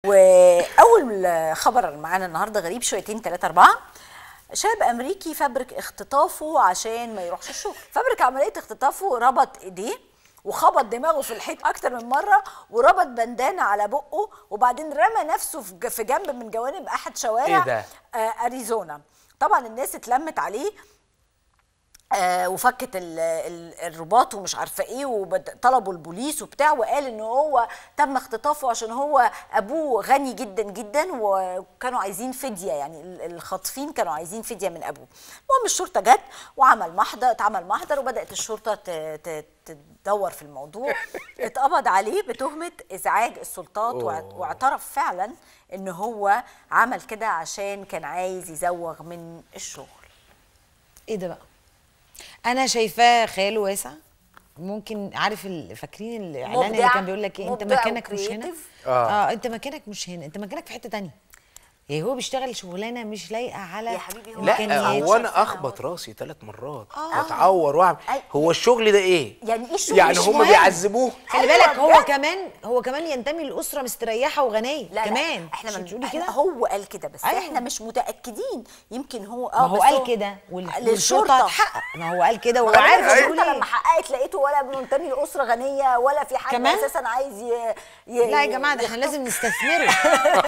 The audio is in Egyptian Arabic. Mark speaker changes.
Speaker 1: واول خبر معانا النهارده غريب شويتين ثلاثة أربعة شاب امريكي فبرك اختطافه عشان ما يروحش الشغل فبرك عمليه اختطافه ربط ايديه وخبط دماغه في الحيط اكتر من مره وربط بندانه على بقه وبعدين رمى نفسه في ج- في جنب من جوانب احد شوارع
Speaker 2: إيه ده؟
Speaker 1: آه اريزونا طبعا الناس اتلمت عليه آه وفكت ال- ال- الرباط ومش عارفه ايه وطلبوا البوليس وبتاع وقال ان هو تم اختطافه عشان هو ابوه غني جدا جدا وكانوا عايزين فديه يعني ال- الخاطفين كانوا عايزين فديه من ابوه المهم الشرطه جت وعمل محضر اتعمل محضر وبدات الشرطه ت- ت- تدور في الموضوع اتقبض عليه بتهمه ازعاج السلطات واعت- واعترف فعلا ان هو عمل كده عشان كان عايز يزوغ من الشغل
Speaker 3: ايه ده بقى انا شايفاه خياله واسع ممكن عارف ال- فاكرين الاعلان اللي
Speaker 1: مبدع،
Speaker 3: كان بيقول لك إيه انت
Speaker 1: مبدع
Speaker 3: مكانك مش هنا
Speaker 1: وcreative.
Speaker 2: آه.
Speaker 3: اه انت مكانك مش هنا انت مكانك في حته تانية يعني هو بيشتغل شغلانه مش لايقه على
Speaker 1: يا حبيبي هو
Speaker 2: لا
Speaker 3: إمكانيات.
Speaker 2: هو
Speaker 1: عشر
Speaker 2: انا
Speaker 1: سنة
Speaker 2: اخبط راسي ثلاث مرات
Speaker 1: آه.
Speaker 2: واتعور واعمل
Speaker 1: أي-
Speaker 2: هو الشغل ده ايه؟
Speaker 1: يعني ايه الشغل
Speaker 2: يعني
Speaker 1: مش
Speaker 2: هم
Speaker 1: مهم.
Speaker 2: بيعذبوه
Speaker 3: خلي
Speaker 1: أيوة
Speaker 3: بالك هو
Speaker 1: بجد.
Speaker 3: كمان هو كمان ينتمي لاسره مستريحه وغنيه
Speaker 1: لا
Speaker 3: كمان
Speaker 1: لا احنا
Speaker 3: مش
Speaker 1: من
Speaker 3: بتقولي
Speaker 1: احنا
Speaker 3: كده
Speaker 1: هو قال كده بس
Speaker 3: أيوة.
Speaker 1: احنا مش متاكدين يمكن هو اه
Speaker 3: ما هو
Speaker 1: بس
Speaker 3: قال كده وال- والشرطه
Speaker 1: للشرطه
Speaker 3: هتحقق ما هو قال كده وهو
Speaker 1: وعارف
Speaker 3: عارف هو
Speaker 1: الشرطه
Speaker 3: بيقول
Speaker 1: لما
Speaker 3: ايه
Speaker 1: حققت لقيته ولا منتمي لاسره غنيه ولا في حد
Speaker 3: كمان؟
Speaker 1: اساسا عايز ي... ي...
Speaker 3: لا يا جماعه ده احنا لازم نستثمره